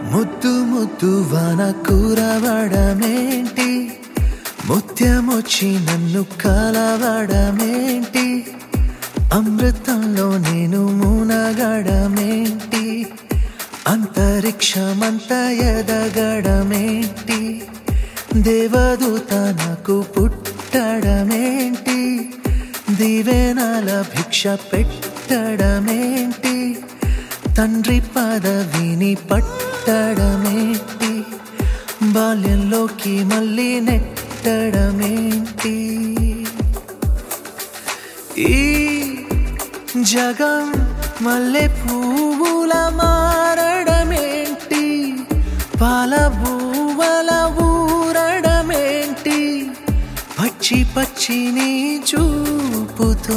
ముద్దు ముద్దు వాన కూరవడమేంటి ముత్యమొచ్చి నన్ను కలవడమేంటి అమృతంలో నేను మునగడమేంటి అంతరిక్షమంత ఎదగడమేంటి దేవదూత నాకు పుట్టడమేంటి దివేనాల భిక్ష పెట్టడమేంటి తండ్రి పదవిని పట్టడమేంటి బాల్యంలోకి మళ్ళీ నెట్టడమేంటి ఈ జగం మల్లె పువ్వుల మారడమేంటి పాల బువ్వల ఊరడమేంటి పచ్చి పచ్చిని చూపుతో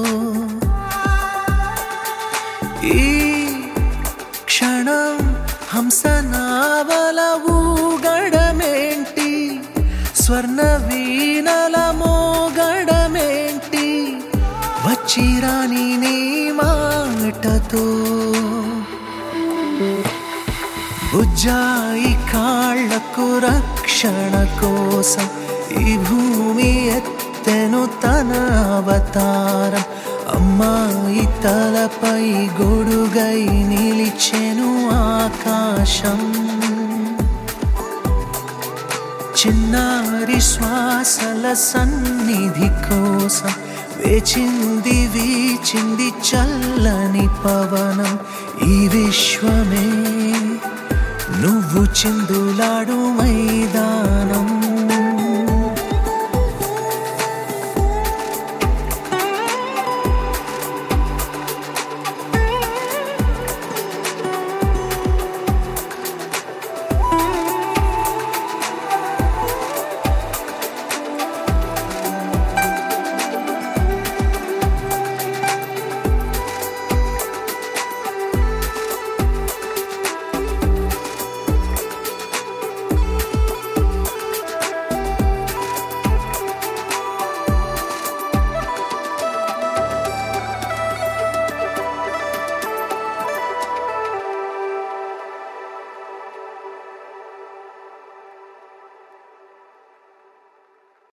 ఈ క్షణం హంస నావల ఊగడమేంటి స్వర్ణ వీణల మోగడమేంటి వచ్చిరాని నీ మాటతో బుజ్జాయి కాళ్లకు రక్షణ కోసం ఈ భూమి ఎత్తెను తన అవతారం అమ్మాయి తలపై గొడుగై నిలిచెను ఆకాశం చిన్నారి శ్వాసల సన్నిధి కోసం వేచింది వీచింది చల్లని పవనం ఈ విశ్వమే నువ్వు చిందులాడు మైదానం